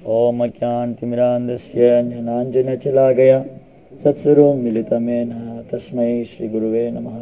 ॐ अज्ञानतिमिरान्धस्य ज्ञानाञ्जनचलागया सत्स्वरूपं मिलितमेन तस्मै श्रीगुरुवे नमः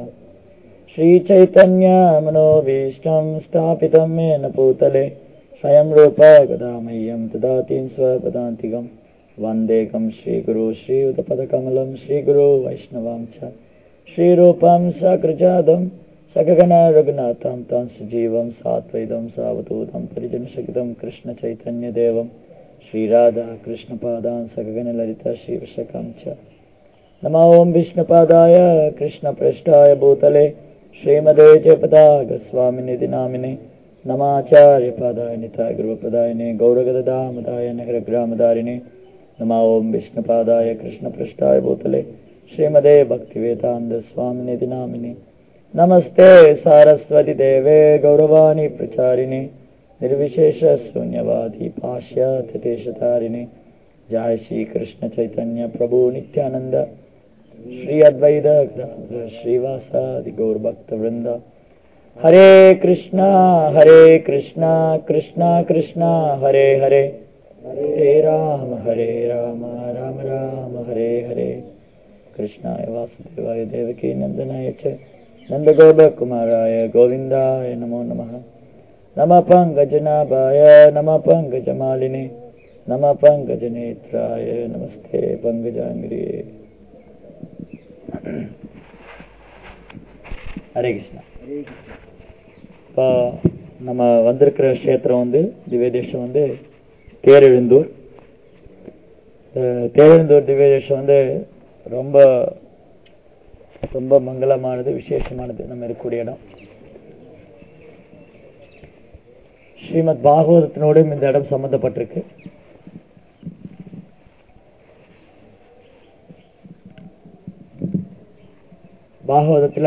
श्रीचैतन्यमनोभीष्टं स्थापितं येन भूतले स्वयं रूप कदा मह्यं ददाति स्वपदान्तिकं वन्देकं श्रीगुरु श्रीयुतपदकमलं श्रीगुरु वैष्णवां च श्रीरूपं सकृजादं सगगण रघुनाथं तं सजीवं सात्वैदं सावधूतं परिजनशकितं कृष्णचैतन्यदेवं श्रीराधा कृष्णपादान् सगगणललिता श्रीवशकं च नमो ॐ विष्णुपादाय कृष्णपृष्ठाय भूतले श्रीमदे जयपदागस्वामिनिधि नामिने नमाचार्यपादाय निताय गुरुपदायिने गौरगदामदाय नगरग्रामदारिणे नमो ॐ विष्णुपादाय कृष्णपृष्ठाय भूतले श्रीमदे भक्तिवेदान्तस्वामिनिधि नामिने नमस्ते सारस्वती देवे गौरवाणी प्रचारिणे निर्विशेषशून्यवादी पाश्चात्यदेशतारिणे जय श्री कृष्ण चैतन्य प्रभु नित्यानंद श्री अद्वैत श्रीवासादि गौर भक्त वृंद हरे कृष्णा हरे कृष्णा कृष्णा कृष्णा हरे हरे हरे राम हरे राम राम राम हरे हरे कृष्णाय वासुदेवाय देवकी नंदनाय च नन्दगोपकुमाराय गोविन्दाय नमो नमः नमः पङ्कजनाभाय नमः पङ्कजमालिने नमः पङ्कजनेत्राय नमस्ते पङ्कजाङ्गिरिये ஹரே கிருஷ்ணா இப்போ நம்ம வந்திருக்கிற கஷேத்திரம் வந்து திவ்ய தேசம் வந்து தேரெழுந்தூர் தேரெழுந்தூர் திவ்ய தேசம் வந்து ரொம்ப ரொம்ப மங்களமானது விசேஷமானது நம்ம இருக்கக்கூடிய இடம் ஸ்ரீமத் பாகவதத்தினோடும் இந்த இடம் சம்பந்தப்பட்டிருக்கு பாகவதத்துல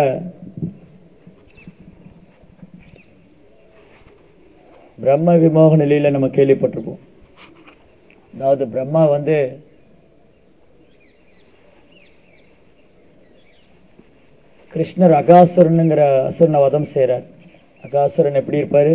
பிரம்ம விமோக நிலையில நம்ம கேள்விப்பட்டிருப்போம் அதாவது பிரம்மா வந்து கிருஷ்ணர் அகாசுரனுங்கிற அசுரனை வதம் செய்யறார் அகாசுரன் எப்படி இருப்பாரு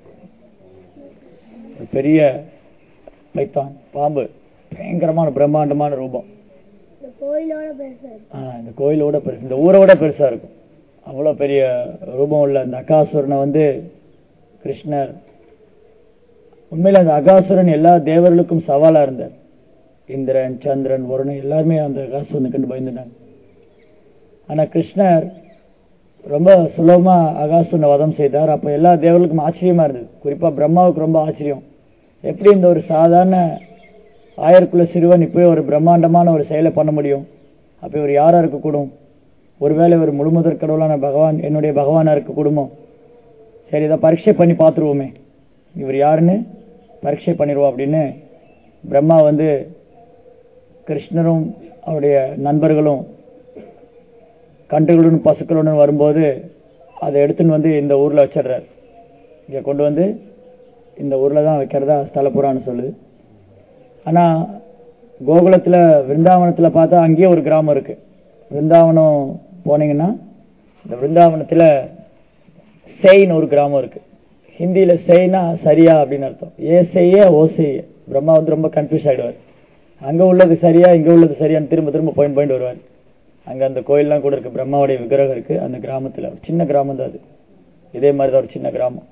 ஒரு பெரிய பைத்தான் பாம்பு பயங்கரமான பிரம்மாண்டமான ரூபம் கோயிலோட பெருசா இந்த கோயிலோட பெருசு இந்த ஊரோட பெருசா இருக்கும் அவ்வளோ பெரிய ரூபம் உள்ள அந்த அகாசுரனை வந்து கிருஷ்ணர் உண்மையில அந்த அகாசுரன் எல்லா தேவர்களுக்கும் சவாலா இருந்தார் இந்திரன் சந்திரன் வருணன் எல்லாருமே அந்த அகாசுரனை கண்டு பயந்துட்டாங்க ஆனா கிருஷ்ணர் ரொம்ப சுலபமா அகாசுரனை வதம் செய்தார் அப்ப எல்லா தேவர்களுக்கும் ஆச்சரியமா இருந்தது குறிப்பா பிரம்மாவுக்கு ரொம்ப ஆச்சரியம் எப்படி இந்த ஒரு சாதாரண ஆயர்குல சிறுவன் இப்போயே ஒரு பிரம்மாண்டமான ஒரு செயலை பண்ண முடியும் அப்ப இவர் யாரா இருக்கக்கூடும் ஒருவேளை இவர் முழுமுதற் கடவுளான பகவான் என்னுடைய பகவானா இருக்கக்கூடுமோ சரி இதை பரீட்சை பண்ணி பார்த்துருவோமே இவர் யாருன்னு பரீட்சை பண்ணிடுவோம் அப்படின்னு பிரம்மா வந்து கிருஷ்ணரும் அவருடைய நண்பர்களும் கன்றுகளுடன் பசுக்களுடன் வரும்போது அதை எடுத்துன்னு வந்து இந்த ஊர்ல வச்சிடுறார் இங்க கொண்டு வந்து இந்த ஊர்ல தான் வைக்கிறதா ஸ்தல புராணம் சொல்லுது ஆனா கோகுலத்துல விருந்தாவனத்துல பார்த்தா அங்கேயே ஒரு கிராமம் இருக்கு விருந்தாவனம் போனீங்கன்னா இந்த விருந்தாவனத்துல செயின்னு ஒரு கிராமம் இருக்கு ஹிந்தியில செய்னா சரியா அப்படின்னு அர்த்தம் ஏ செய்ய ஓ செய்ய பிரம்மா வந்து ரொம்ப கன்ஃபியூஸ் ஆயிடுவார் அங்க உள்ளது சரியா இங்க உள்ளது சரியான்னு திரும்ப திரும்ப பாயிண்ட் பாயிண்ட் வருவார் அங்க அந்த கோயில்லாம் கூட இருக்கு பிரம்மாவுடைய விக்கிரகம் இருக்கு அந்த கிராமத்துல ஒரு சின்ன கிராமம் தான் அது இதே மாதிரி தான் ஒரு சின்ன கிராமம்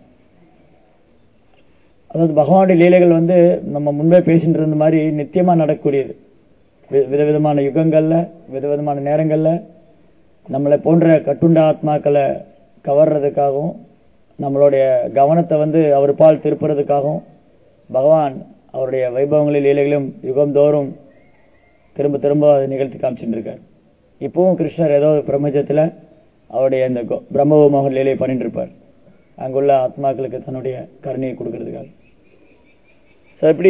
அதாவது பகவானுடைய லீலைகள் வந்து நம்ம முன்பே பேசிட்டு இருந்த மாதிரி நித்தியமா நடக்கக்கூடியது விதவிதமான யுகங்கள்ல விதவிதமான நேரங்கள்ல நம்மளை போன்ற கட்டுண்ட ஆத்மாக்களை கவர்றதுக்காகவும் நம்மளுடைய கவனத்தை வந்து அவர் பால் திருப்புறதுக்காகவும் பகவான் அவருடைய வைபவங்களில் லீலைகளும் யுகந்தோறும் திரும்ப திரும்ப அதை நிகழ்த்தி காமிச்சுட்டு இருக்கார் இப்பவும் கிருஷ்ணர் ஏதோ பிரபஞ்சத்துல அவருடைய இந்த பிரம்ம மோகன் லீலையை பண்ணிட்டு இருப்பார் அங்குள்ள ஆத்மாக்களுக்கு தன்னுடைய கருணையை கொடுக்கறதுக்காக ஸோ இப்படி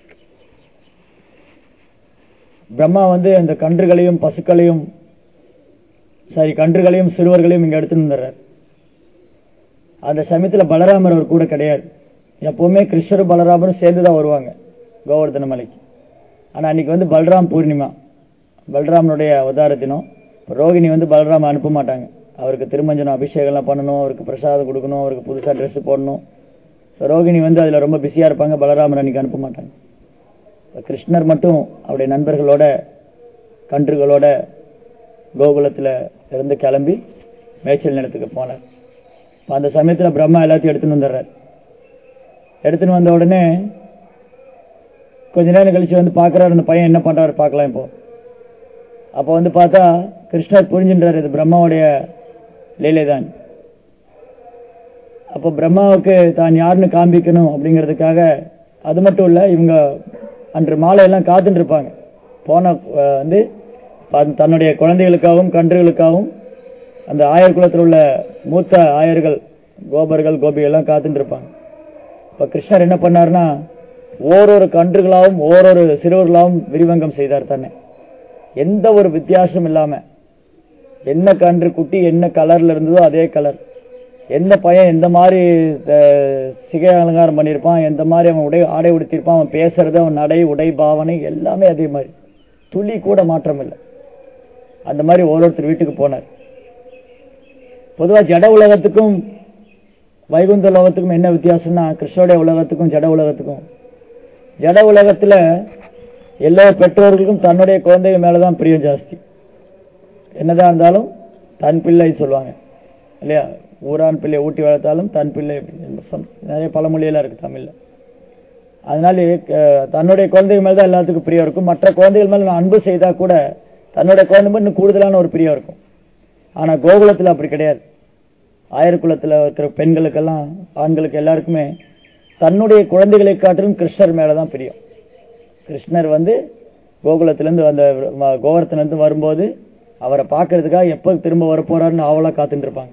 பிரம்மா வந்து அந்த கன்றுகளையும் பசுக்களையும் சாரி கன்றுகளையும் சிறுவர்களையும் இங்க எடுத்துட்டு வந்துடுறார் அந்த சமயத்துல பலராமர் அவர் கூட கிடையாது எப்பவுமே கிருஷ்ணரும் பலராமரும் சேர்ந்து தான் வருவாங்க கோவர்தன மலைக்கு ஆனா அன்னைக்கு வந்து பலராம் பூர்ணிமா பலராமனுடைய அவதார தினம் ரோகிணி வந்து பலராம அனுப்ப மாட்டாங்க அவருக்கு திருமஞ்சனம் அபிஷேகம்லாம் பண்ணணும் அவருக்கு பிரசாதம் கொடுக்கணும் அவருக்கு புதுசா ட்ரெஸ் போடணும் ஸோ ரோகிணி வந்து அதுல ரொம்ப பிஸியா இருப்பாங்க பலராமர் அன்னைக்கு அனுப்ப மாட்டாங்க கிருஷ்ணர் மட்டும் அவருடைய நண்பர்களோட கன்றுகளோட கோகுலத்துல இருந்து கிளம்பி மேய்ச்சல் நிலத்துக்கு போனார் அப்ப அந்த சமயத்துல பிரம்மா எல்லாத்தையும் எடுத்துன்னு வந்துடுறார் எடுத்துன்னு வந்த உடனே கொஞ்ச நேரம் கழிச்சு வந்து பார்க்கறாரு அந்த பையன் என்ன பண்றாரு பார்க்கலாம் இப்போ அப்போ வந்து பார்த்தா கிருஷ்ணர் புரிஞ்சுன்றார் இது பிரம்மாவுடைய லீலை தான் அப்போ பிரம்மாவுக்கு தான் யாருன்னு காண்பிக்கணும் அப்படிங்கிறதுக்காக அது மட்டும் இல்ல இவங்க அன்று மாலை எல்லாம் காத்துட்டு இருப்பாங்க போன அஹ், வந்து தன்- தன்னுடைய குழந்தைகளுக்காகவும் கன்றுகளுக்காகவும் அந்த ஆயர் குலத்தில் உள்ள மூத்த ஆயர்கள் கோபர்கள் கோபிகள் எல்லாம் காத்துட்டு இருப்பாங்க இப்ப கிருஷ்ணர் என்ன பண்ணாருன்னா ஓரொரு கன்றுகளாகவும் ஓரொரு சிறுவர்களாகவும் விரிவங்கம் செய்தார் தன்னை எந்த ஒரு வித்தியாசம் இல்லாம என்ன கன்று குட்டி என்ன கலர்ல இருந்ததோ அதே கலர் எந்த பையன் எந்த மாதிரி அஹ், சிகை அலங்காரம் பண்ணியிருப்பான் எந்த மாதிரி அவன் உடை ஆடை உடுத்திருப்பான் அவன் பேசுறது அவன் நடை உடை பாவனை எல்லாமே அதே மாதிரி துளி கூட மாற்றம் இல்லை அந்த மாதிரி ஒவ்வொருத்தர் வீட்டுக்கு போனார் பொதுவா ஜட உலகத்துக்கும் வைகுந்த உலகத்துக்கும் என்ன வித்தியாசம்னா கிருஷ்ணோடைய உலகத்துக்கும் ஜட உலகத்துக்கும் ஜட உலகத்துல எல்லா பெற்றோர்களுக்கும் தன்னுடைய குழந்தைகள் மேலதான் பிரியம் ஜாஸ்தி என்னதான் இருந்தாலும் தன் பிள்ளை சொல்லுவாங்க இல்லையா ஊரான் பிள்ளை ஊட்டி வளர்த்தாலும் தன் பிள்ளை அப்படின்னு some- நிறைய பழமொழியெல்லாம் இருக்கு தமிழ்ல அதனால அஹ், தன்னுடைய குழந்தைகள் மேல தான் எல்லாத்துக்கும் பிரியம் இருக்கும் மற்ற குழந்தைகள் மேல நான் அன்பு செய்தா கூட தன்னுடைய குழந்தை மேல இன்னும் கூடுதலான ஒரு பிரியம் இருக்கும் ஆனா கோகுலத்துல அப்படி கிடையாது ஆயர்குலத்துல இருக்கிற பெண்களுக்கெல்லாம் ஆண்களுக்கு எல்லாருக்குமே தன்னுடைய குழந்தைகளை காட்டிலும் கிருஷ்ணர் மேலதான் பிரியம் கிருஷ்ணர் வந்து கோகுலத்திலிருந்து அந்த ம- கோவர்த்தனிலிருந்து வரும்போது அவரை பார்க்கறதுக்காக எப்ப திரும்ப வரப்போறாருன்னு ஆவலா காத்துட்டு இருப்பாங்க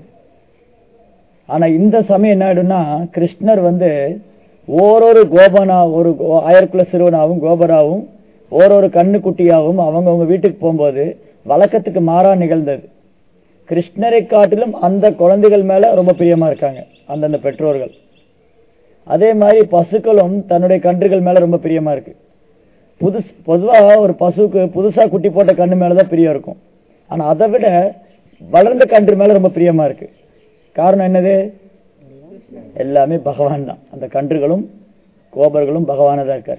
ஆனா இந்த சமயம் என்ன ஆயிடும்னா கிருஷ்ணர் வந்து ஓரொரு கோபனா ஒரு கோ- ஆயர்குல சிறுவனாவும் கோபராவும் ஓரொரு கண்ணுக்குட்டியாவும் அவங்கவங்க வீட்டுக்கு போகும்போது வழக்கத்துக்கு மாறா நிகழ்ந்தது கிருஷ்ணரை காட்டிலும் அந்த குழந்தைகள் மேல ரொம்ப பிரியமா இருக்காங்க அந்தந்த பெற்றோர்கள் அதே மாதிரி பசுக்களும் தன்னுடைய கன்றுகள் மேல ரொம்ப பிரியமா இருக்கு புதுசு பொதுவா ஒரு பசுவுக்கு புதுசா குட்டி போட்ட கண்ணு மேலதான் பிரியம் இருக்கும் ஆனா அதை விட வளர்ந்த கன்று மேல ரொம்ப பிரியமா இருக்கு காரணம் என்னது எல்லாமே பகவான் தான் அந்த கன்றுகளும் கோபர்களும் பகவானா தான் இருக்காரு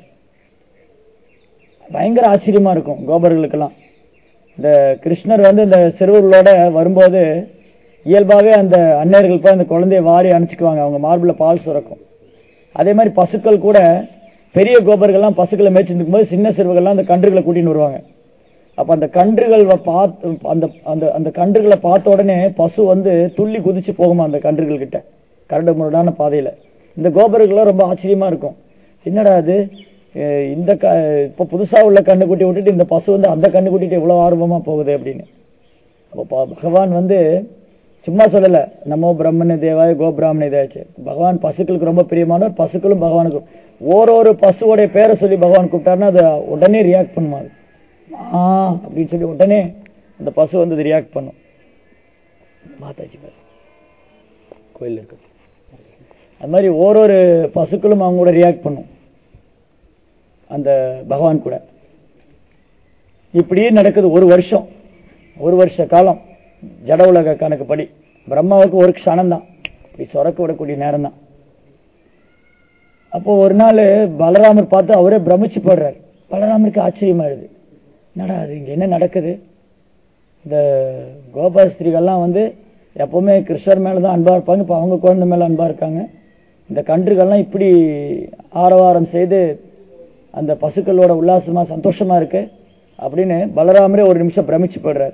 பயங்கர ஆச்சரியமா இருக்கும் கோபர்களுக்கெல்லாம் இந்த கிருஷ்ணர் வந்து இந்த சிறுவர்களோட வரும்போது இயல்பாவே அந்த அன்னையர்கள் போய் அந்த குழந்தைய வாரி அணைச்சுக்குவாங்க அவங்க மார்புல பால் சுரக்கும் அதே மாதிரி பசுக்கள் கூட பெரிய கோபர்கள்லாம் பசுக்களை மேய்ச்சிட்டு இருக்கும்போது சின்ன சிறுவர்கள்லாம் அந்த கன்றுகளை கூட்டின்னு வருவாங்க அப்ப அந்த கன்றுகள் வ- பார்த்து அந்த அந்த அந்த கன்றுகளை பார்த்த உடனே பசு வந்து துள்ளி குதிச்சு போகுமா அந்த கன்றுகள் கிட்ட கரடு முரடான பாதையில இந்த கோபர்கள்லாம் ரொம்ப ஆச்சரியமா இருக்கும் என்னடா அது அஹ் இந்த க இப்ப புதுசா உள்ள கண்ணுக்குட்டி விட்டுட்டு இந்த பசு வந்து அந்த கண்ணுக்குட்டிட்டு இவ்வளவு ஆர்வமா போகுது அப்படின்னு அப்ப ப- பகவான் வந்து சும்மா சொல்லல நமோ பிரம்மண தேவாய கோ பிராமண தேவாச்சு பகவான் பசுக்களுக்கு ரொம்ப பிரியமானவர் பசுக்களும் பகவானுக்கு ஓரொரு பசுவோடைய பேரை சொல்லி பகவான் கூப்பிட்டாருன்னா அது உடனே ரியாக்ட் பண்ணுமா அது. ஆ அப்படின்னு சொல்லி உடனே அந்த பசு வந்து ரியாக்ட் பண்ணும் மாதாஜி பேர் கோயில் இருக்கு அது மாதிரி ஓரொரு பசுக்களும் அவங்க கூட ரியாக்ட் பண்ணும் அந்த பகவான் கூட இப்படியே நடக்குது ஒரு வருஷம் ஒரு வருஷ காலம் ஜட உலக கணக்குப்படி பிரம்மாவுக்கு ஒரு க்ஷணம் தான் இப்படி சொரக்க விடக்கூடிய நேரம் தான் அப்போ ஒரு நாள் பலராமர் பார்த்து அவரே பிரமிச்சு போடுறாரு பலராமருக்கு ஆச்சரியமாயிடுது என்னடா அது இங்க என்ன நடக்குது இந்த கோபாஸ்திரிகள்லாம் வந்து எப்பவுமே கிருஷ்ணர் மேல தான் அன்பா இருப்பாங்க இப்ப அவங்க குழந்தை மேல அன்பா இருக்காங்க இந்த கன்றுகள்லாம் இப்படி ஆரவாரம் செய்து அந்த பசுக்களோட உல்லாசமா சந்தோஷமா இருக்கு அப்படின்னு பலராமரே ஒரு நிமிஷம் பிரமிச்சு போடுறார்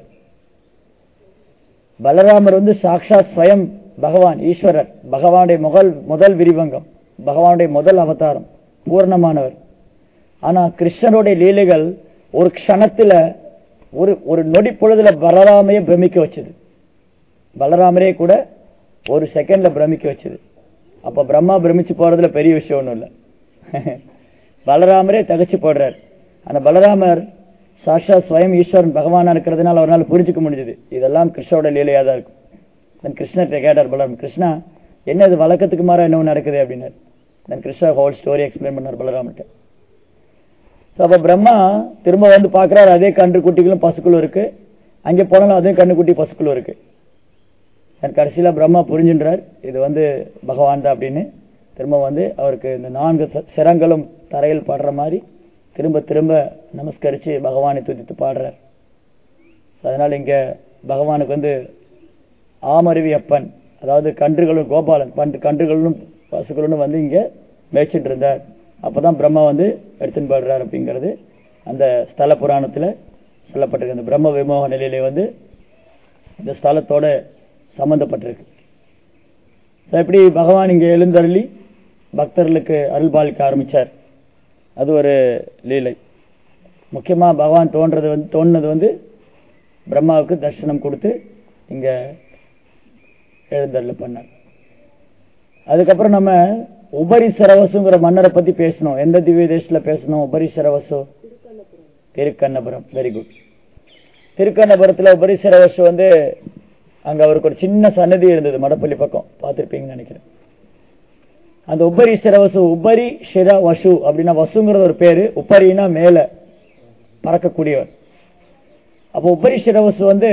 பலராமர் வந்து சாக்ஷாத் ஸ்வயம் பகவான் ஈஸ்வரர் பகவானுடைய முதல் முதல் விரிவங்கம் பகவானுடைய முதல் அவதாரம் பூர்ணமானவர் ஆனா கிருஷ்ணனுடைய லீலைகள் ஒரு க்ஷணத்துல ஒரு ஒரு நொடி பொழுதுல பலராமையே பிரமிக்க வச்சது பலராமரே கூட ஒரு செகண்ட்ல பிரமிக்க வச்சது அப்ப பிரம்மா பிரமிச்சு போறதுல பெரிய விஷயம் ஒண்ணும் இல்ல பலராமரே தகச்சு போடுறார் அந்த பலராமர் சாட்சாத் ஸ்வயம் ஈஸ்வரன் பகவானா இருக்கிறதுனால அவரால் புரிஞ்சுக்க முடிஞ்சது இதெல்லாம் கிருஷ்ணோட லீலையா தான் இருக்கும் தன் கிருஷ்ணர்கிட்ட கேட்டார் பலராம் கிருஷ்ணா என்ன இது வழக்கத்துக்கு மாறா என்ன நடக்குது அப்படின்னாரு தன் கிருஷ்ணா ஹோல் ஸ்டோரி எக்ஸ்பிளைன் பண்ணார் பலராமர்கிட்ட So, அப்ப பிரம்மா திரும்ப வந்து பார்க்கறாரு அதே கன்று குட்டிகளும் பசுக்களும் இருக்கு அங்க போனாலும் அதே கன்று குட்டி பசுக்களும் இருக்கு தன் கடைசியில பிரம்மா புரிஞ்சுன்றார் இது வந்து பகவான் தான் அப்படின்னு திரும்ப வந்து அவருக்கு இந்த நான்கு ச- சிரங்களும் தரையில் படுற மாதிரி திரும்ப திரும்ப நமஸ்கரிச்சு பகவானை துதித்து பாடுறார் அதனால இங்க பகவானுக்கு வந்து ஆமருவி அப்பன் அதாவது கன்றுகளும் கோபாலன் பண்டு கன்றுகளும் பசுகளும் வந்து இங்க மேய்ச்சிட்டு இருந்தார் அப்பதான் பிரம்மா வந்து எடுத்துன்னு பாடுறார் அப்படிங்கிறது அந்த ஸ்தல புராணத்துல சொல்லப்பட்டிருக்கு அந்த பிரம்ம விமோக நிலையிலே வந்து இந்த ஸ்தலத்தோட சம்பந்தப்பட்டிருக்கு So, எப்படி பகவான் இங்க எழுந்தருளி பக்தர்களுக்கு அருள்பாலிக்க ஆரம்பிச்சார் அது ஒரு லீலை முக்கியமா பகவான் தோன்றது வந்து தோன்றது வந்து பிரம்மாவுக்கு தரிசனம் கொடுத்து இங்க எழுந்தருள் பண்ணார் அதுக்கப்புறம் நம்ம உபரி சரவசுங்கிற மன்னரை பத்தி பேசணும் எந்த திவ்ய தேசத்துல பேசணும் உபரி சரவசு திருக்கண்ணபுரம் வெரி குட் திருக்கண்ணபுரத்துல உபரி சரவசு வந்து அங்க அவருக்கு ஒரு சின்ன சன்னதி இருந்தது மடப்பள்ளி பக்கம் பார்த்திருப்பீங்கன்னு நினைக்கிறேன் அந்த உபரி சிரவசு உபரி சிர வசு அப்படின்னா வசுங்கிறது ஒரு பேரு உபரினா மேல பறக்கக்கூடியவர் அப்போ உபரி சிரவசு வந்து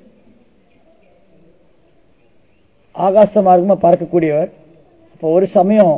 ஆகாச மார்க்கமா பறக்கக்கூடியவர் அப்போ ஒரு சமயம்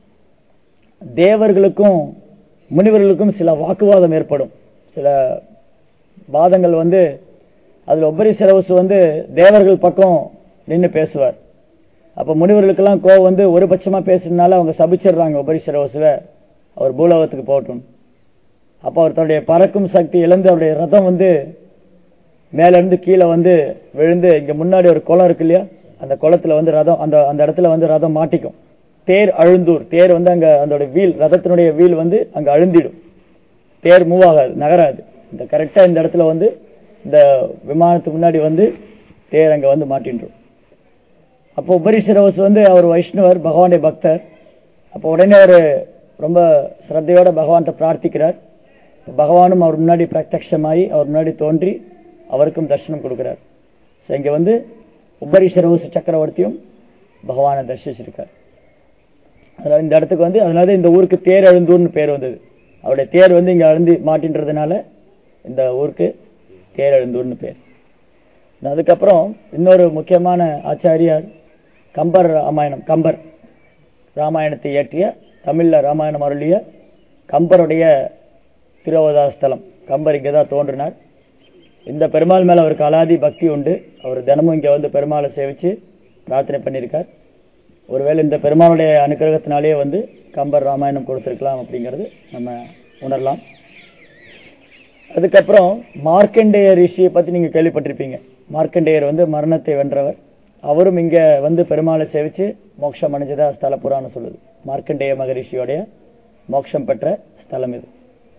தேவர்களுக்கும் முனிவர்களுக்கும் சில வாக்குவாதம் ஏற்படும் சில வாதங்கள் வந்து அதுல உபரி சிரவசு வந்து தேவர்கள் பக்கம் நின்று பேசுவார் அப்ப முனிவர்களுக்கெல்லாம் கோவம் வந்து ஒரு பட்சமா பேசுறதுனால அவங்க சபிச்சிடுறாங்க உபரி சிரவசுவை அவர் பூலோகத்துக்கு போகட்டும் அப்ப அவர் தன்னுடைய பறக்கும் சக்தி இழந்து அவருடைய ரதம் வந்து மேல இருந்து கீழே வந்து விழுந்து இங்க முன்னாடி ஒரு குளம் இருக்கு இல்லையா அந்த குளத்துல வந்து ரதம் அந்த அந்த இடத்துல வந்து ரதம் மாட்டிக்கும் தேர் அழுந்தூர் தேர் வந்து அங்க அதோட வீல் ரதத்தினுடைய வீல் வந்து அங்க அழுந்திடும் தேர் மூவ் ஆகாது நகராது இந்த கரெக்டா இந்த இடத்துல வந்து இந்த விமானத்துக்கு முன்னாடி வந்து தேர் அங்க வந்து மாட்டின்றோம் அப்போ உபரி சிரவஸ் வந்து அவர் வைஷ்ணவர் பகவானுடைய பக்தர் அப்போ உடனே அவர் ரொம்ப ஸ்ரத்தையோட பகவான்கிட்ட பிரார்த்திக்கிறார் பகவானும் அவர் முன்னாடி பிரத்யட்சமாயி அவர் முன்னாடி தோன்றி அவருக்கும் தரிசனம் கொடுக்கிறார் ஸோ இங்க வந்து உபரி சிரவசு சக்கரவர்த்தியும் பகவானை தரிசிச்சிருக்கார் அதனால இந்த இடத்துக்கு வந்து அதனால இந்த ஊருக்கு தேர் அழுந்தூர்னு பேர் வந்தது அவருடைய தேர் வந்து இங்க அழுந்தி மாட்டின்றதுனால இந்த ஊருக்கு தேர் அழுந்தூர்னு பேர் அதுக்கப்புறம் இன்னொரு முக்கியமான ஆச்சாரியார் கம்பர் ராமாயணம் கம்பர் ராமாயணத்தை இயற்றிய தமிழ்ல ராமாயணம் அருளிய கம்பருடைய திருவதார ஸ்தலம் கம்பர் இங்கே தான் தோன்றினார் இந்த பெருமாள் மேல அவருக்கு அலாதி பக்தி உண்டு அவர் தினமும் இங்க வந்து பெருமாளை சேவிச்சு பிரார்த்தனை பண்ணியிருக்கார் ஒருவேளை இந்த பெருமாளுடைய அனுக்கிரகத்தினாலேயே வந்து கம்பர் ராமாயணம் கொடுத்திருக்கலாம் அப்படிங்கிறது நம்ம உணரலாம் அதுக்கப்புறம் மார்க்கண்டேய ரிஷியை பத்தி நீங்க கேள்விப்பட்டிருப்பீங்க மார்க்கண்டேயர் வந்து மரணத்தை வென்றவர் அவரும் இங்க வந்து பெருமாளை சேவிச்சு மோட்சம் அடைஞ்சதா ஸ்தல புராணம் சொல்லுது மார்க்கண்டேய மகரிஷியோடைய மோட்சம் பெற்ற ஸ்தலம் இது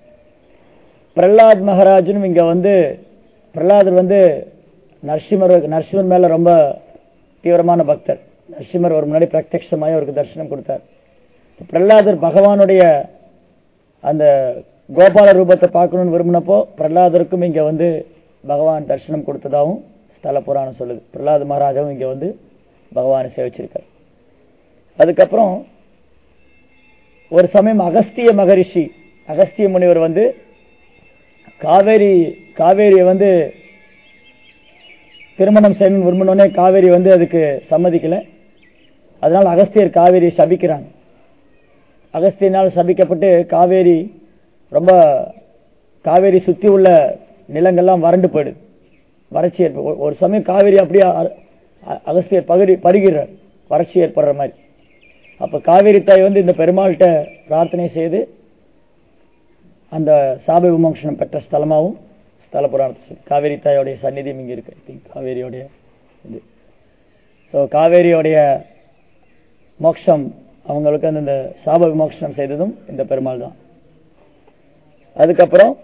பிரகலாத் மகாராஜனும் இங்க வந்து பிரகலாதர் வந்து நரசிம்மர் நரசிம்மர் மேல ரொம்ப தீவிரமான பக்தர் நரசிம்மர் ஒரு முன்னாடி பிரத்யட்சமாய் அவருக்கு தரிசனம் கொடுத்தார் பிரகலாதர் பகவானுடைய அந்த கோபால ரூபத்தை பார்க்கணும்னு விரும்பினப்போ பிரகலாதருக்கும் இங்க வந்து பகவான் தரிசனம் கொடுத்ததாகவும் ஸ்தல புராணம் சொல்லுது பிரகலாத மகாராஜாவும் இங்க வந்து பகவானை சேவிச்சிருக்கார் அதுக்கப்புறம் ஒரு சமயம் அகஸ்திய மகரிஷி அகஸ்திய முனிவர் வந்து காவேரி காவேரியை வந்து திருமணம் செய்யணும் விரும்பினோடனே காவேரி வந்து அதுக்கு சம்மதிக்கல அதனால அகஸ்தியர் காவேரியை சபிக்கிறாங்க அகஸ்தியனால் சபிக்கப்பட்டு காவேரி ரொம்ப காவேரி சுத்தி உள்ள நிலங்கள்லாம் வறண்டு போயிடுது வறட்சி ஏற்ப ஒரு- ஒரு சமயம் காவேரி அப்படியே அ- அ- அகஸ்தியர் பகுதி பருகிறார் வறட்சி ஏற்படுற மாதிரி அப்ப காவேரி தாய் வந்து இந்த பெருமாள்கிட்ட பிரார்த்தனை செய்து அந்த சாப விமோசனம் பெற்ற ஸ்தலமாகவும் ஸ்தல புராணத்தை சொல்லு. காவேரி தாயோடைய சந்நிதியும் இங்க இருக்கு I think காவேரியோடைய இது ஸோ காவேரியோடைய மோட்சம் அவங்களுக்கு அந்த இந்த சாப விமோசனம் செய்ததும் இந்த பெருமாள் தான் அதுக்கப்புறம்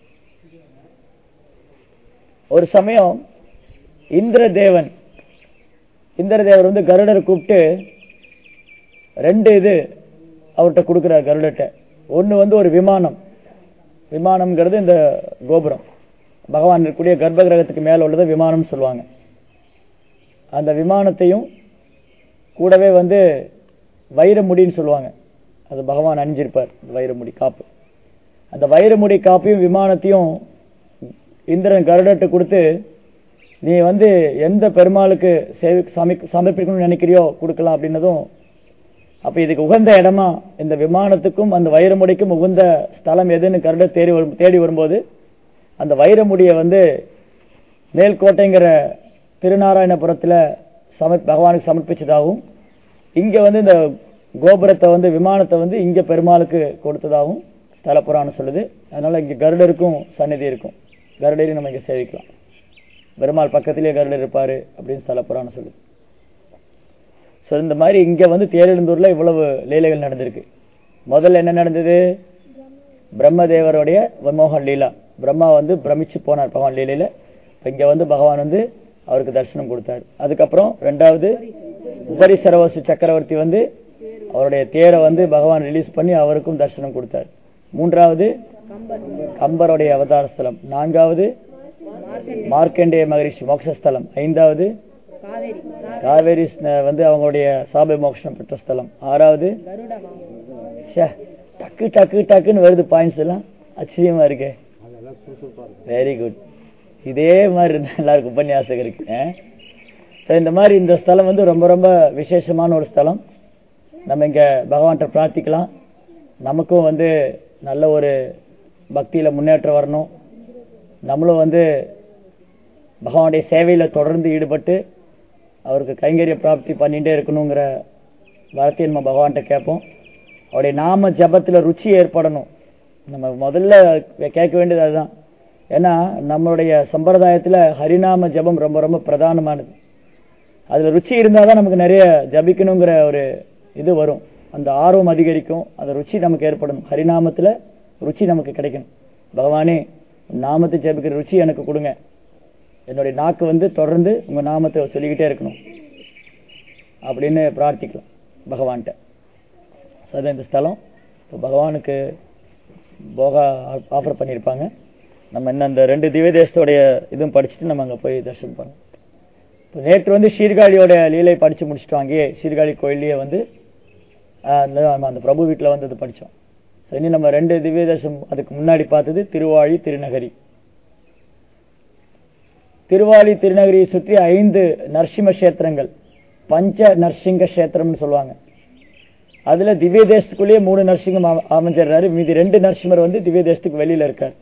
ஒரு சமயம் இந்திரதேவன் இந்திரதேவர் வந்து கருடரை கூப்பிட்டு ரெண்டு இது அவர்கிட்ட கொடுக்குறார் கருடர்கிட்ட ஒண்ணு வந்து ஒரு விமானம் விமானம்ங்கிறது இந்த கோபுரம் பகவான் இருக்கக்கூடிய கர்ப்ப கிரகத்துக்கு மேல உள்ளதை விமானம் சொல்லுவாங்க அந்த விமானத்தையும் கூடவே வந்து வைரமுடின்னு சொல்லுவாங்க அது பகவான் அணிஞ்சிருப்பார் அந்த வைரமுடி காப்பு அந்த வைரமுடி காப்பையும் விமானத்தையும் இந்திரன் கருடர்கிட்ட கொடுத்து நீ வந்து எந்த பெருமாளுக்கு சேவி சமி சமர்ப்பிக்கணும்னு நினைக்கிறியோ கொடுக்கலாம் அப்படின்னதும் அப்ப இதுக்கு உகந்த இடமா இந்த விமானத்துக்கும் அந்த வைரமுடிக்கும் உகந்த ஸ்தலம் எதுன்னு கருட தேடி வரும் தேடி வரும்போது அந்த வைரமுடியை வந்து மேல்கோட்டைங்கிற திருநாராயணபுரத்துல சமர் பகவானுக்கு சமர்ப்பிச்சதாகவும் இங்க வந்து இந்த கோபுரத்தை வந்து விமானத்தை வந்து இங்க பெருமாளுக்கு கொடுத்ததாகவும் ஸ்தல புராணம் சொல்லுது அதனால இங்க கருடருக்கும் சந்நிதி இருக்கும் கருடரையும் நம்ம இங்க சேவிக்கலாம் பெருமாள் பக்கத்திலேயே கருடர் இருப்பாரு அப்படின்னு ஸ்தல புராணம் சொல்லுது ஸோ இந்த மாதிரி இங்க வந்து தேரெழுந்தூர்ல இவ்வளவு லீலைகள் நடந்திருக்கு முதல்ல என்ன நடந்தது பிரம்மதேவருடைய விமோகன் லீலா பிரம்மா வந்து பிரமிச்சு போனார் பகவான் லீலையில இப்ப இங்க வந்து பகவான் வந்து அவருக்கு தரிசனம் கொடுத்தார் அதுக்கப்புறம் ரெண்டாவது உபரி சரவசு சக்கரவர்த்தி வந்து அவருடைய தேரை வந்து பகவான் ரிலீஸ் பண்ணி அவருக்கும் தரிசனம் கொடுத்தார் மூன்றாவது கம்பருடைய அவதார ஸ்தலம் நான்காவது மார்க்கண்டேய மகரிஷி மோட்சஸ்தலம் ஐந்தாவது காவேரி ஸ்ன- வந்து அவங்களுடைய சாபை மோட்சம் பெற்ற ஸ்தலம் ஆறாவது ச்சே, டக்கு டக்கு டக்குன்னு வருது பாயிண்ட்ஸ் எல்லாம் ஆச்சரியமா இருக்கே வெரி குட் இதே மாதிரி இருந்தா எல்லாருக்கும் உபன்யாசகருக்கு ஆ? So, இந்த மாதிரி இந்த ஸ்தலம் வந்து ரொம்ப ரொம்ப விசேஷமான ஒரு ஸ்தலம் நம்ம இங்க பகவான்கிட்ட பிரார்த்திக்கலாம் நமக்கும் வந்து நல்ல ஒரு பக்தியில முன்னேற்றம் வரணும் நம்மளும் வந்து பகவானுடைய சேவையில தொடர்ந்து ஈடுபட்டு அவருக்கு கைங்கரிய பிராப்தி பண்ணிட்டே இருக்கணுங்கிற வார்த்தையை நம்ம பகவான்கிட்ட கேட்போம் அவருடைய நாம ஜபத்துல ருச்சி ஏற்படணும் நம்ம முதல்ல கேட்க வேண்டியது அதுதான் ஏன்னா நம்மளுடைய சம்பிரதாயத்துல ஹரிநாம ஜபம் ரொம்ப ரொம்ப பிரதானமானது அதுல ருச்சி இருந்தாதான் நமக்கு நிறைய ஜபிக்கணுங்கிற ஒரு இது வரும் அந்த ஆர்வம் அதிகரிக்கும் அந்த ருச்சி நமக்கு ஏற்படணும் ஹரிநாமத்துல ருச்சி நமக்கு கிடைக்கணும் பகவானே உன் நாமத்தை ஜபிக்கிற ருச்சி எனக்கு கொடுங்க என்னுடைய நாக்கு வந்து தொடர்ந்து உங்க நாமத்தை சொல்லிக்கிட்டே இருக்கணும் அப்படின்னு பிரார்த்திக்கலாம் பகவான்கிட்ட So, அதான் இந்த ஸ்தலம் இப்போ பகவானுக்கு போகா ஆஃபர் பண்ணியிருப்பாங்க நம்ம இன்னும் அந்த ரெண்டு திவ்யதேசத்தோடைய இதுவும் படிச்சுட்டு நம்ம அங்கே போய் தரிசனம் பண்ணோம் இப்போ நேற்று வந்து சீர்காழியோட லீலை படிச்சு முடிச்சிட்டோம் அங்கேயே சீர்காழி கோயிலையே வந்து ஆஹ், அந்த ஆமா, அந்த பிரபு வீட்டில் வந்து அது படித்தோம் இனி நம்ம ரெண்டு திவ்யதேசம் அதுக்கு முன்னாடி பார்த்தது திருவாழி திருநகரி திருவாலி திருநகரியை சுற்றி ஐந்து நரசிம்ம கஷேத்திரங்கள் பஞ்ச நரசிங்க கஷேத்திரம்னு சொல்லுவாங்க அதுல திவ்ய தேசத்துக்குள்ளேயே மூணு நரசிங்கம் அம- அமைஞ்சிடுறாரு மீதி ரெண்டு நரசிம்மர் வந்து திவ்ய தேசத்துக்கு வெளியில இருக்கார்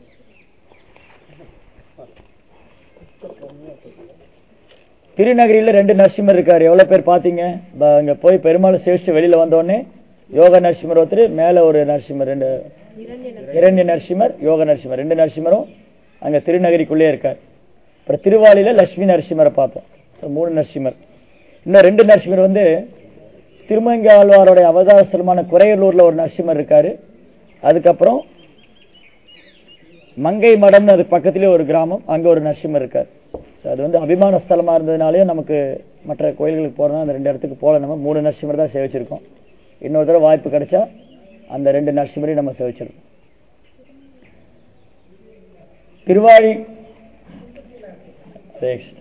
திருநகரியில ரெண்டு நரசிம்மர் இருக்காரு எவ்வளவு பேர் பாத்தீங்க ப- அங்க போய் பெருமாள் சேவிச்சு வெளியில வந்த உடனே யோக நரசிம்மர் ஒருத்தர் மேல ஒரு நரசிம்மர் ரெண்டு இரண்ய நரசிம்மர் யோக நரசிம்மர் ரெண்டு நரசிம்மரும் அங்க திருநகரிக்குள்ளே இருக்கார் அப்புறம் திருவாலியில லட்சுமி நரசிம்மரை பார்த்தோம் So, மூணு நரசிம்மர் இன்னும் ரெண்டு நரசிம்மர் வந்து திருமங்க ஆழ்வாருடைய அவதார ஸ்தலமான குறையலூர்ல ஒரு நரசிம்மர் இருக்காரு அதுக்கப்புறம் மங்கை மடம்னு அது பக்கத்திலே ஒரு கிராமம் அங்க ஒரு நரசிம்மர் இருக்கார் So, அது வந்து அபிமான ஸ்தலமா இருந்ததுனாலே நமக்கு மற்ற கோயில்களுக்கு போறோம்னா அந்த ரெண்டு இடத்துக்கு போல நம்ம மூணு நரசிம்மர் தான் சேவிச்சிருக்கோம் இன்னொரு தடவை வாய்ப்பு கிடைச்சா அந்த ரெண்டு நரசிம்மரையும் நம்ம சேவிச்சிருக்கோம் திருவாழி Next.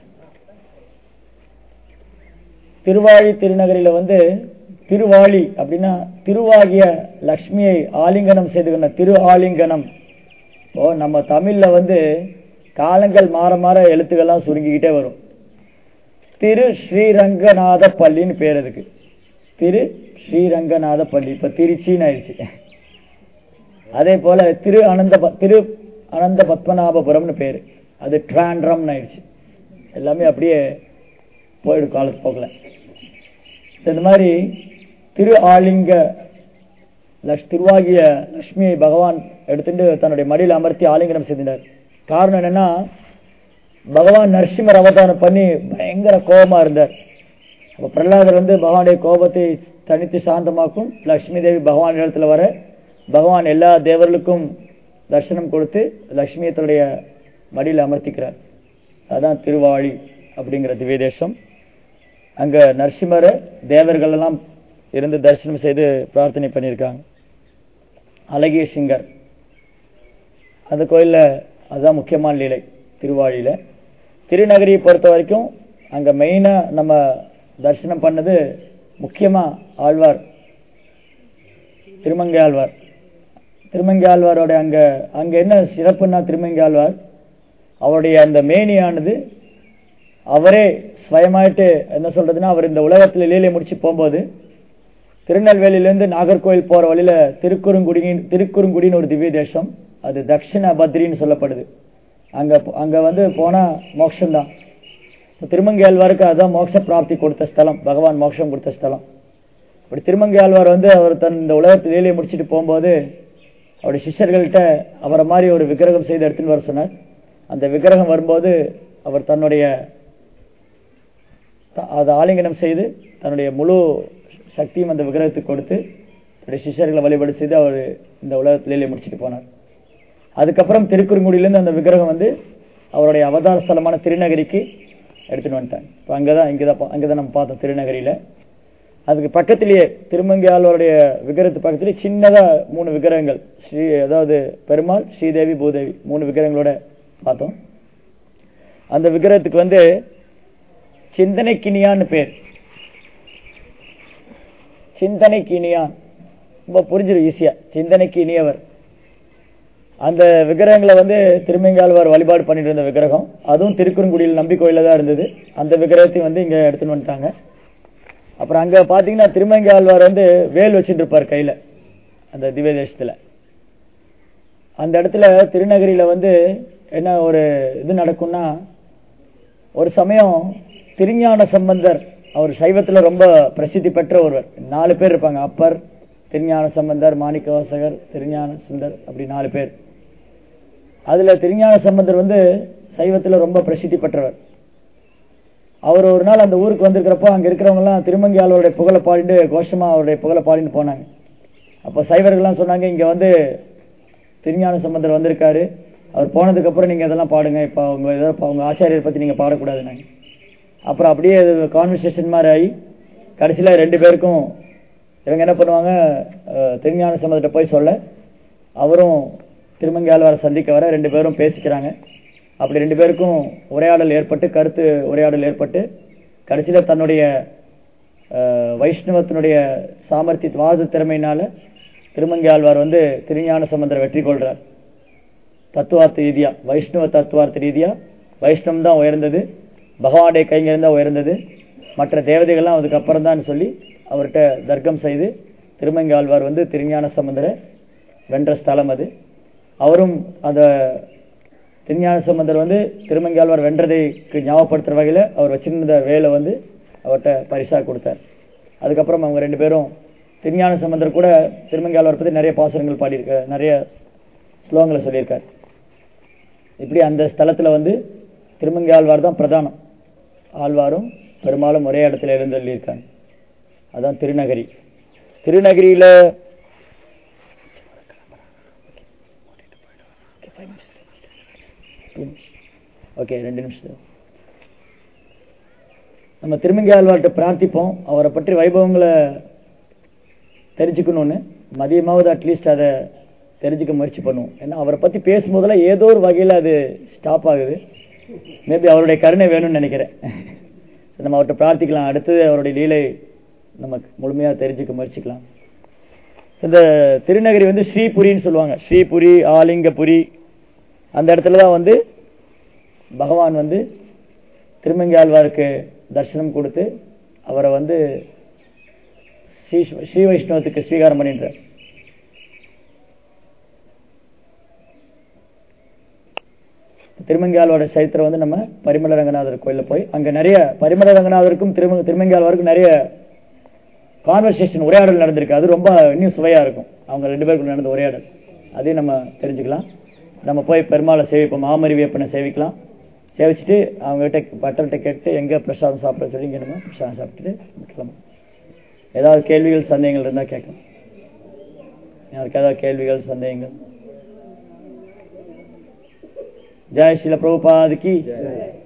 திருவாழி திருநகரில வந்து திருவாளி அப்படின்னா திருவாகிய லக்ஷ்மியை ஆலிங்கனம் செய்துக்கணும் திரு ஆலிங்கனம் ஓ நம்ம தமிழ்ல வந்து காலங்கள் மாற மாற எழுத்துக்கள்லாம் சுருங்கிக்கிட்டே வரும் திரு ஸ்ரீரங்கநாத பள்ளின்னு பேர் அதுக்கு திரு ஸ்ரீரங்கநாத பள்ளி இப்ப திருச்சின்னு ஆயிடுச்சு அதே போல திரு அனந்த ப- திரு அனந்த பத்மநாபபுரம்னு பேரு அது ட்ராண்ட்ரம்னு ஆயிடுச்சு எல்லாமே அப்படியே போயிடும் காலத்து போக்கல இந்த மாதிரி திரு ஆலிங்க லக்ஷ் திருவாகிய லட்சுமியை பகவான் எடுத்துட்டு தன்னுடைய மடியில் அமர்த்தி ஆலிங்கனம் செய்தினார் காரணம் என்னன்னா பகவான் நரசிம்மர் அவதாரம் பண்ணி பயங்கர கோபமா இருந்தார் அப்ப பிரகலாதர் வந்து பகவானுடைய கோபத்தை தனித்து சாந்தமாக்கும் லட்சுமி தேவி பகவான் இடத்துல வர பகவான் எல்லா தேவர்களுக்கும் தரிசனம் கொடுத்து லட்சுமியை தன்னுடைய மடியில் அமர்த்திக்கிறார் அதான் திருவாழி அப்படிங்கிற திவ்ய தேசம் அங்க நரசிம்மரை தேவர்கள் எல்லாம் இருந்து தரிசனம் செய்து பிரார்த்தனை பண்ணியிருக்காங்க அழகிய சிங்கர் அந்த கோயில்ல அதுதான் முக்கியமான லீலை திருவாழியில திருநகரியை பொறுத்த வரைக்கும் அங்க மெயினா நம்ம தரிசனம் பண்ணது முக்கியமா ஆழ்வார் திருமங்கை ஆழ்வார் திருமங்கை ஆழ்வாரோட அங்க அங்க என்ன சிறப்புன்னா திருமங்கை ஆழ்வார் அவருடைய அந்த மேனியானது அவரே ஸ்வயமாயிட்டு என்ன சொல்றதுன்னா அவர் இந்த உலகத்துல லீலை முடிச்சு போகும்போது திருநெல்வேலியிலேருந்து நாகர்கோவில் போற வழியில திருக்குறுங்குடியின் திருக்குறுங்குடின்னு ஒரு திவ்ய தேசம் அது தக்ஷிண பத்ரின்னு சொல்லப்படுது அங்க அங்க வந்து போனா மோட்சம்தான் திருமங்கை ஆழ்வாருக்கு அதுதான் மோட்ச பிராப்தி கொடுத்த ஸ்தலம் பகவான் மோட்சம் கொடுத்த ஸ்தலம் அப்படி திருமங்கை ஆழ்வார் வந்து அவர் தன் இந்த உலகத்து வேலையை முடிச்சுட்டு போகும்போது அவருடைய சிஷ்யர்கள்ட்ட அவரை மாதிரி ஒரு விக்கிரகம் செய்து எடுத்துன்னு வர சொன்னார் அந்த விக்கிரகம் வரும்போது அவர் தன்னுடைய த- அதை ஆலிங்கனம் செய்து தன்னுடைய முழு சக்தியும் அந்த விக்கிரகத்துக்கு கொடுத்து தன்னுடைய சிஷ்யர்களை வழிபாடு செய்து அவர் இந்த உலகத்து வேலையை முடிச்சுட்டு போனார் அதுக்கப்புறம் திருக்குறுங்குடியிலேருந்து அந்த விக்கிரகம் வந்து அவருடைய அவதார ஸ்தலமான திருநகரிக்கு எடுத்துட்டு வந்துட்டாங்க இப்போ அங்கதான் இங்கதான் பா- அங்கதான் நம்ம பார்த்தோம் திருநகரியில அதுக்கு பக்கத்திலேயே திருமங்கையாளருடைய விக்கிரகத்து பக்கத்திலேயே சின்னதா மூணு விக்கிரகங்கள் ஸ்ரீ அதாவது பெருமாள் ஸ்ரீதேவி பூதேவி மூணு விக்கிரகங்களோட பார்த்தோம் அந்த விக்கிரகத்துக்கு வந்து சிந்தனை கிணியான்னு பேர் சிந்தனை கிணியான் ரொம்ப புரிஞ்சிடும் ஈஸியா சிந்தனைக்கு இனியவர் அந்த விக்கிரகங்களை வந்து திருமங்காழ்வார் வழிபாடு பண்ணிட்டு இருந்த விக்கிரகம் அதுவும் திருக்குறுங்குடியில் நம்பி கோயில தான் இருந்தது அந்த விக்கிரகத்தையும் வந்து இங்க எடுத்துன்னு வந்துட்டாங்க அப்புறம் அங்க பாத்தீங்கன்னா திருமங்காழ்வார் வந்து வேல் வச்சுட்டு இருப்பார் கையில அந்த திவ்ய தேசத்துல அந்த இடத்துல திருநகரியில வந்து என்ன ஒரு இது நடக்கும்னா ஒரு சமயம் திருஞான சம்பந்தர் அவர் சைவத்துல ரொம்ப பிரசித்தி பெற்ற ஒருவர் நாலு பேர் இருப்பாங்க அப்பர் திருஞான சம்பந்தர் மாணிக்கவாசகர் திருஞான சுந்தர் அப்படி நாலு பேர் அதுல திருஞான சம்பந்தர் வந்து சைவத்துல ரொம்ப பிரசித்தி பெற்றவர் அவர் ஒரு நாள் அந்த ஊருக்கு வந்திருக்கிறப்போ அங்க இருக்கிறவங்க எல்லாம் திருமங்கி ஆளுடைய புகழை பாடிட்டு கோஷமா அவருடைய புகழை பாடிட்டு போனாங்க அப்போ சைவர்கள்லாம் சொன்னாங்க இங்க வந்து திருஞான சம்பந்தர் வந்திருக்காரு அவர் போனதுக்கு அப்புறம் நீங்க இதெல்லாம் பாடுங்க இப்ப உங்க ஏதோ உங்க ஆச்சாரியர் பத்தி நீங்க பாடக்கூடாதுன்னாங்க அப்புறம் அப்படியே கான்வர்சேஷன் மாதிரி ஆகி கடைசியில ரெண்டு பேருக்கும் இவங்க என்ன பண்ணுவாங்க அஹ், திருஞான சம்பந்தத்தை போய் சொல்ல அவரும் திருமங்கி ஆழ்வாரை சந்திக்க வர ரெண்டு பேரும் பேசிக்கிறாங்க அப்படி ரெண்டு பேருக்கும் உரையாடல் ஏற்பட்டு கருத்து உரையாடல் ஏற்பட்டு கடைசியில தன்னுடைய அஹ், வைஷ்ணவத்தினுடைய சாமர்த்திய வாத திறமையினால திருமங்கி ஆழ்வார் வந்து திருஞான சம்பந்தரை வெற்றி கொள்றார் தத்துவார்த்த ரீதியா வைஷ்ணவ தத்துவார்த்த ரீதியா வைஷ்ணவம் தான் உயர்ந்தது பகவானுடைய கைங்கிருந்து தான் உயர்ந்தது மற்ற தேவதைகள்லாம் அதுக்கப்புறம் தான் சொல்லி அவர்கிட்ட தர்க்கம் செய்து திருமங்கி ஆழ்வார் வந்து திருஞான சம்பந்தரை வென்ற ஸ்தலம் அது அவரும் அந்த திருஞான சம்பந்தர் வந்து திருமங்கி ஆழ்வார் வென்றதைக்கு ஞாபகப்படுத்துற வகையில அவர் வச்சிருந்த வேலை வந்து அவர்கிட்ட பரிசா கொடுத்தார் அதுக்கப்புறம் அவங்க ரெண்டு பேரும் திருஞான சம்பந்தர் கூட திருமங்கி ஆழ்வார் பத்தி நிறைய பாசுரங்கள் பாடியிருக்க நிறைய ஸ்லோகங்களை சொல்லியிருக்கார் இப்படி அந்த ஸ்தலத்துல வந்து திருமங்கி ஆழ்வார் தான் பிரதானம் ஆழ்வாரும் பெரும்பாலும் ஒரே இடத்துல இருந்தள்ளியிருக்காங்க அதான் திருநகரி திருநகரியில ஓகே ரெண்டு நிமிஷம் நம்ம திருமங்கி ஆழ்வார்கிட்ட பிரார்த்திப்போம் அவரை பற்றி வைபவங்களை தெரிஞ்சுக்கணும்னு மதியமாவது அட்லீஸ்ட் அதை தெரிஞ்சுக்க முயற்சி பண்ணுவோம் ஏன்னா அவரை பத்தி பேசும்போதெல்லாம் ஏதோ ஒரு வகையில அது ஸ்டாப் ஆகுது மேபி அவருடைய கருணை வேணும்னு நினைக்கிறேன் நம்ம அவர்கிட்ட பிரார்த்திக்கலாம் அடுத்தது அவருடைய லீலை நமக்கு முழுமையா தெரிஞ்சுக்க முயற்சிக்கலாம் இந்த திருநகரி வந்து ஸ்ரீபுரின்னு சொல்லுவாங்க ஸ்ரீபுரி ஆலிங்கபுரி அந்த இடத்துல தான் வந்து பகவான் வந்து திருமங்கி ஆழ்வாருக்கு தரிசனம் கொடுத்து அவரை வந்து ஸ்ரீ ஸ்ரீ வைஷ்ணவத்துக்கு ஸ்வீகாரம் பண்ணின்றார் திருமங்கால்வாட சரித்திரம் வந்து நம்ம பரிமள ரங்கநாதர் கோயில்ல போய் அங்க நிறைய பரிமள ரங்கநாதருக்கும் திரும திருமங்கால்வாருக்கும் நிறைய கான்வர்சேஷன் உரையாடல் நடந்திருக்கு அது ரொம்ப இன்னும் சுவையா இருக்கும் அவங்க ரெண்டு பேருக்கும் நடந்த உரையாடல் அதையும் நம்ம தெரிஞ்சுக்கலாம் நம்ம போய் பெருமாளை சேவிப்போம் மாமரி வேப்பனை சேவிக்கலாம் சேவிச்சுட்டு அவங்க கிட்ட பட்டர்கிட்ட கேட்டு எங்க பிரசாதம் சாப்பிட சொல்லி இங்க நம்ம பிரசாதம் சாப்பிட்டுட்டு கிளம்பும் ஏதாவது கேள்விகள் சந்தேகங்கள் இருந்தா கேட்கலாம் யாருக்கு ஏதாவது கேள்விகள் சந்தேகங்கள் ஜெய் ஸ்ரீல பிரபுபாதுக்கு